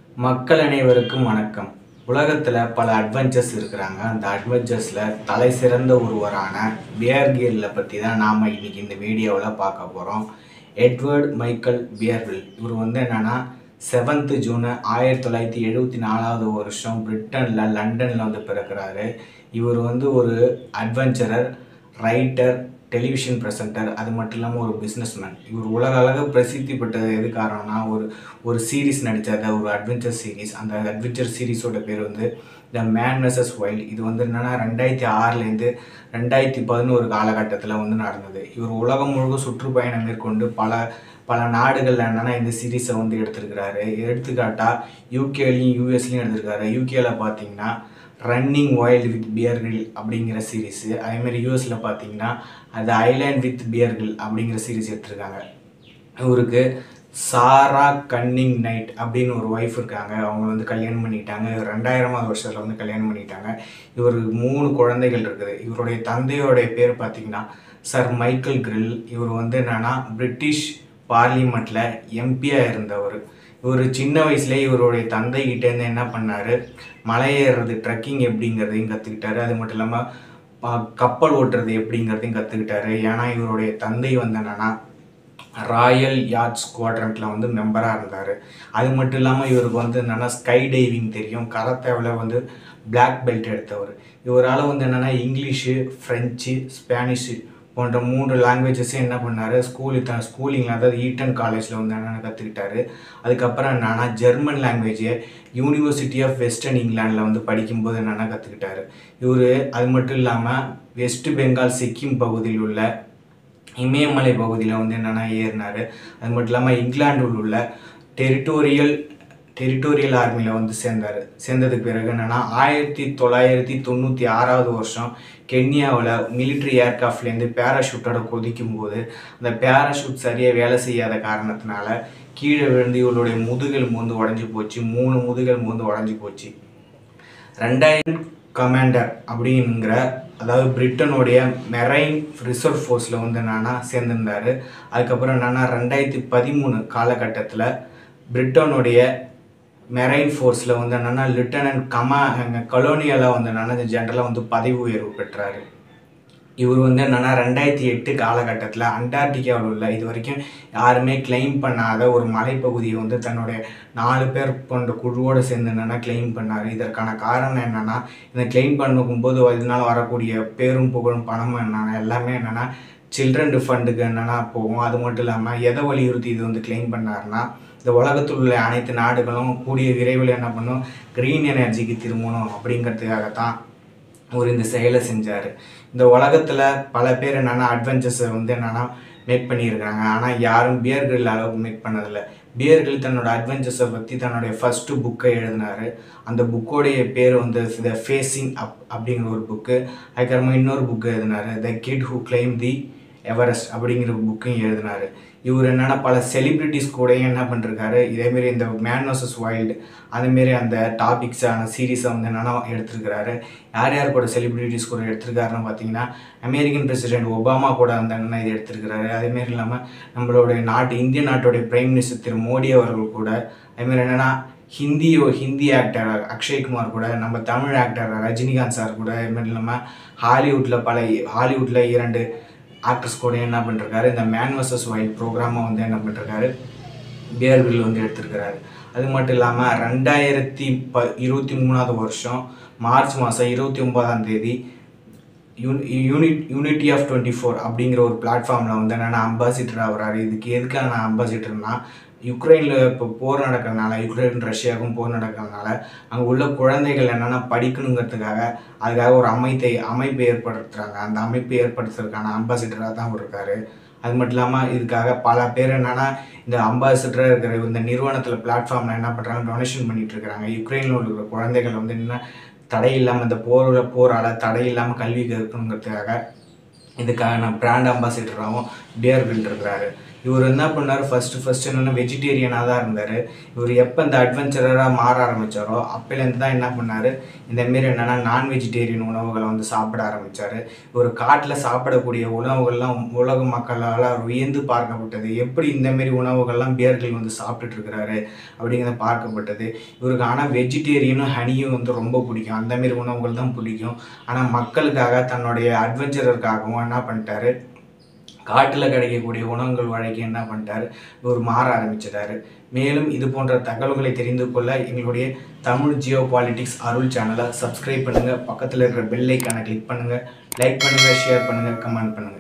மக்கள் அனைவருக்கும் வணக்கம் உலகத்தில் பல அட்வென்ச்சர்ஸ் இருக்கிறாங்க அந்த அட்வென்ச்சர்ஸில் தலை சிறந்த ஒருவரான பியர்கில்லை பற்றி தான் நாம் இன்னைக்கு இந்த வீடியோவில் பார்க்க போகிறோம் எட்வர்ட் மைக்கேல் பியர்வில் இவர் வந்து என்னென்னா செவன்த்து ஜூன் ஆயிரத்தி தொள்ளாயிரத்தி எழுபத்தி நாலாவது வருஷம் பிரிட்டனில் லண்டனில் வந்து பிறக்கிறாரு இவர் வந்து ஒரு அட்வென்ச்சரர் ரைட்டர் டெலிவிஷன் ப்ரெசென்டர் அது மட்டும் இல்லாமல் ஒரு பிஸ்னஸ்மேன் இவர் உலக அளவு பிரசித்தி பெற்றது எது காரணம்னா ஒரு ஒரு சீரீஸ் நடித்தார் ஒரு அட்வென்ச்சர் சீரீஸ் அந்த அட்வென்ச்சர் சீரீஸோட பேர் வந்து த மேன் வெர்சஸ் வைல்ட் இது வந்து என்னென்னா ரெண்டாயிரத்தி ஆறுலேருந்து ரெண்டாயிரத்தி பதினோரு காலகட்டத்தில் வந்து நடந்தது இவர் உலகம் முழுக்க சுற்றுப்பயணம் மேற்கொண்டு பல பல நாடுகளில் என்னென்னா இந்த சீரீஸை வந்து எடுத்திருக்கிறாரு எடுத்துக்காட்டால் யூகேலையும் யூஎஸ்லேயும் எடுத்திருக்காரு யூகேல பார்த்தீங்கன்னா ரன்னிங் வைல்டு வித் பியர்கள் அப்படிங்கிற சீரீஸு அதேமாதிரி யூஎஸில் பார்த்தீங்கன்னா அது ஐலேண்ட் வித் பியர்கள் அப்படிங்கிற சீரீஸ் எடுத்திருக்காங்க இவருக்கு சாரா கன்னிங் நைட் அப்படின்னு ஒரு ஒய்ஃப் இருக்காங்க அவங்க வந்து கல்யாணம் பண்ணிட்டாங்க இவர் ரெண்டாயிரமாவது வருஷத்தில் வந்து கல்யாணம் பண்ணிட்டாங்க இவருக்கு மூணு குழந்தைகள் இருக்குது இவருடைய தந்தையோடைய பேர் பார்த்தீங்கன்னா சர் மைக்கேல் கிரில் இவர் வந்து என்னென்னா பிரிட்டிஷ் பார்லிமெண்ட்டில் எம்பியாக இருந்தவர் இவர் சின்ன வயசுலேயே இவருடைய தந்தை கிட்டேருந்து என்ன பண்ணார் மலை ஏறுறது ட்ரெக்கிங் எப்படிங்கிறதையும் கற்றுக்கிட்டாரு அது மட்டும் இல்லாமல் கப்பல் ஓட்டுறது எப்படிங்கிறதையும் கற்றுக்கிட்டாரு ஏன்னா இவருடைய தந்தை வந்து என்னென்னா ராயல் யாட் ஸ்குவாட்ரண்ட்டில் வந்து மெம்பராக இருந்தார் அது மட்டும் இல்லாமல் இவருக்கு வந்து என்னென்னா ஸ்கை டைவிங் தெரியும் கரத்தேவில் வந்து பிளாக் பெல்ட் எடுத்தவர் இவரால் வந்து என்னென்னா இங்கிலீஷு ஃப்ரெஞ்சு ஸ்பானிஷு போன்ற மூன்று லாங்குவேஜஸையும் என்ன பண்ணார் ஸ்கூலு த ஸ்கூலிங்கில் அதாவது ஈட்டன் காலேஜில் வந்து என்னென்ன கற்றுக்கிட்டாரு அதுக்கப்புறம் என்னென்னா ஜெர்மன் லாங்குவேஜை யூனிவர்சிட்டி ஆஃப் வெஸ்டர்ன் இங்கிலாண்டில் வந்து படிக்கும்போது என்னென்ன கற்றுக்கிட்டாரு இவர் அது மட்டும் இல்லாமல் வெஸ்ட் பெங்கால் சிக்கிம் பகுதியில் உள்ள இமயமலை பகுதியில் வந்து என்னென்னா ஏறினார் அது மட்டும் இல்லாமல் இங்கிலாண்டில் உள்ள டெரிட்டோரியல் டெரிட்டோரியல் ஆர்மியில் வந்து சேர்ந்தார் சேர்ந்ததுக்கு பிறகு என்னென்னா ஆயிரத்தி தொள்ளாயிரத்தி தொண்ணூற்றி ஆறாவது வருஷம் கென்யாவில் மிலிட்ரி ஏர்க்ராஃப்ட்லேருந்து பேராஷூட்டோட குதிக்கும் போது அந்த பேராஷூட் சரியாக வேலை செய்யாத காரணத்தினால கீழே விழுந்து இவளுடைய முதுகெலும்பு வந்து உடஞ்சி போச்சு மூணு முதுகெலும்பு வந்து உடஞ்சி போச்சு ரெண்டாயிரம் கமாண்டர் அப்படிங்கிற அதாவது பிரிட்டனுடைய மெரைன் ரிசர்வ் ஃபோர்ஸில் வந்து என்னென்னா சேர்ந்திருந்தார் அதுக்கப்புறம் என்னென்னா ரெண்டாயிரத்தி பதிமூணு காலகட்டத்தில் பிரிட்டனுடைய மெரைன் ஃபோர்ஸில் வந்து என்னென்னா லிeutenant கமா கலோனியலாக வந்து என்னென்னா ஜென்ரலாக வந்து பதவி உயர்வு பெற்றார் இவர் வந்து என்னென்னா ரெண்டாயிரத்தி எட்டு காலகட்டத்தில் அண்டார்டிகாவில் உள்ள இது வரைக்கும் யாருமே கிளைம் பண்ணாத ஒரு மலைப்பகுதியை வந்து தன்னுடைய நாலு பேர் கொண்ட குழுவோடு சேர்ந்து என்னென்னா கிளைம் பண்ணார் இதற்கான காரணம் என்னென்னா இதை கிளைம் பண்ணும்போது இதனால் வரக்கூடிய பேரும் புகழும் பணமும் என்னென்னா எல்லாமே என்னென்னா சில்ட்ரன் ஃபண்டுக்கு என்னென்னா போகும் அது மட்டும் இல்லாமல் எதை வலியுறுத்தி இது வந்து கிளைம் பண்ணாருன்னா இந்த உலகத்தில் உள்ள அனைத்து நாடுகளும் கூடிய விரைவில் என்ன பண்ணும் க்ரீன் எனர்ஜிக்கு திரும்பணும் அப்படிங்கிறதுக்காகத்தான் ஒரு இந்த செயலை செஞ்சார் இந்த உலகத்தில் பல பேர் என்னென்னா அட்வென்ச்சர்ஸை வந்து என்னென்னா மேக் பண்ணியிருக்காங்க ஆனால் யாரும் பியர்கள் அளவுக்கு மேக் பண்ணதில்லை பியர்கள் தன்னோட அட்வென்ச்சர்ஸை பற்றி தன்னுடைய ஃபஸ்ட்டு புக்கை எழுதினார் அந்த புக்கோடைய பேர் வந்து த ஃபேஸிங் அப் அப்படிங்கிற ஒரு புக்கு அதுக்கப்புறமா இன்னொரு புக்கு எழுதினார் the kid who climb the Everest அப்படிங்கிற புக்கையும் எழுதினார் இவர் என்னென்னா பல செலிப்ரிட்டிஸ் கூடயும் என்ன பண்ணிருக்காரு இதேமாரி இந்த மேன் வர்சஸ் வைல்டு அதேமாரி அந்த டாபிக்ஸான சீரீஸை வந்து என்னென்னா எடுத்திருக்கிறாரு யார் யார் கூட செலிப்ரிட்டிஸ் கூட எடுத்திருக்காருன்னு பார்த்தீங்கன்னா அமெரிக்கன் பிரசிடென்ட் ஒபாமா கூட அந்த என்னென்னா இது எடுத்திருக்கிறாரு அதேமாரி இல்லாமல் நம்மளுடைய நாட்டு இந்திய நாட்டுடைய பிரைம் மினிஸ்டர் திரு மோடி அவர்கள் கூட அதேமாரி என்னென்னா ஹிந்தி ஹிந்தி ஆக்டர் அக்ஷய்குமார் கூட நம்ம தமிழ் ஆக்டர் ரஜினிகாந்த் சார் கூட அதுமாதிரி இல்லாமல் ஹாலிவுட்டில் பல ஹாலிவுட்டில் இரண்டு ஆக்டர்ஸ் கூட என்ன பண்ணிருக்காரு இந்த மேன் வர்சஸ் வைல்ட் ப்ரோக்ராமை வந்து என்ன பண்ணிருக்காரு பியர்வில் வந்து எடுத்திருக்கிறாரு அது மட்டும் இல்லாமல் ரெண்டாயிரத்தி ப இருபத்தி மூணாவது வருஷம் மார்ச் மாதம் இருபத்தி ஒன்பதாம் தேதி unit unity of twenty four அப்படிங்கிற ஒரு பிளாட்ஃபார்மில் வந்து என்னென்னா அம்பாசிடர் ஆகிறாரு இதுக்கு எதுக்காக நான் அம்பாசிடர்னா யுக்ரைனில் இப்போ போர் நடக்கிறதுனால யுக்ரைன் ரஷ்யாவுக்கும் போர் நடக்கிறதுனால அங்கே உள்ள குழந்தைகள் என்னென்னா படிக்கணுங்கிறதுக்காக அதுக்காக ஒரு அமைத்தை அமைப்பு ஏற்படுத்துகிறாங்க அந்த அமைப்பு ஏற்படுத்துறதுக்கான அம்பாசிடராக தான் அவர் இருக்கார் அது மட்டும் இல்லாமல் இதுக்காக பல பேர் என்னென்னா இந்த அம்பாசிடராக இருக்கிற இந்த நிறுவனத்தில் பிளாட்ஃபார்மில் என்ன பண்ணுறாங்க டொனேஷன் பண்ணிகிட்டு இருக்கிறாங்க யுக்ரைனில் இருக்கிற குழந்தைகள் வந்து என்ன தடை இல்லாமல் இந்த போர் போரால் தடை இல்லாமல் கல்வி கற்கணுங்கிறதுக்காக இதுக்காக நான் பிராண்ட் அம்பாசிடராகவும் பியர் பில் இருக்கிறாரு இவர் என்ன பண்ணார் ஃபஸ்ட்டு ஃபஸ்ட்டு என்னென்னா வெஜிடேரியனாக தான் இருந்தார் இவர் எப்போ இந்த அட்வென்ச்சரராக மாற ஆரம்பித்தாரோ அப்போலேருந்து தான் என்ன பண்ணார் இந்தமாரி என்னென்னா நான் வெஜிடேரியன் உணவுகளை வந்து சாப்பிட ஆரம்பித்தார் இவர் காட்டில் சாப்பிடக்கூடிய உணவுகள்லாம் உலக மக்களால் வியந்து பார்க்கப்பட்டது எப்படி இந்தமாரி உணவுகள்லாம் பியர்கள் வந்து சாப்பிட்டுட்டு இருக்கிறாரு அப்படிங்கிறத பார்க்கப்பட்டது இவருக்கு ஆனால் வெஜிடேரியனும் ஹனியும் வந்து ரொம்ப பிடிக்கும் அந்தமாரி உணவுகள் தான் பிடிக்கும் ஆனால் மக்களுக்காக தன்னுடைய அட்வென்ச்சரருக்காகவும் என்ன பண்ணிட்டாரு காட்டில் கிடைக்கக்கூடிய உணவுகள் வழக்கி என்ன பண்ணிட்டாரு இவர் மாற ஆரம்பிச்சிட்டாரு மேலும் இது போன்ற தகவல்களை தெரிந்து கொள்ள எங்களுடைய தமிழ் ஜியோ பாலிட்டிக்ஸ் அருள் சேனலை சப்ஸ்கிரைப் பண்ணுங்கள் பக்கத்தில் இருக்கிற பெல் ஐக்கானை கிளிக் பண்ணுங்கள் லைக் பண்ணுங்கள் ஷேர் பண்ணுங்கள் கமெண்ட் பண்ணுங்கள்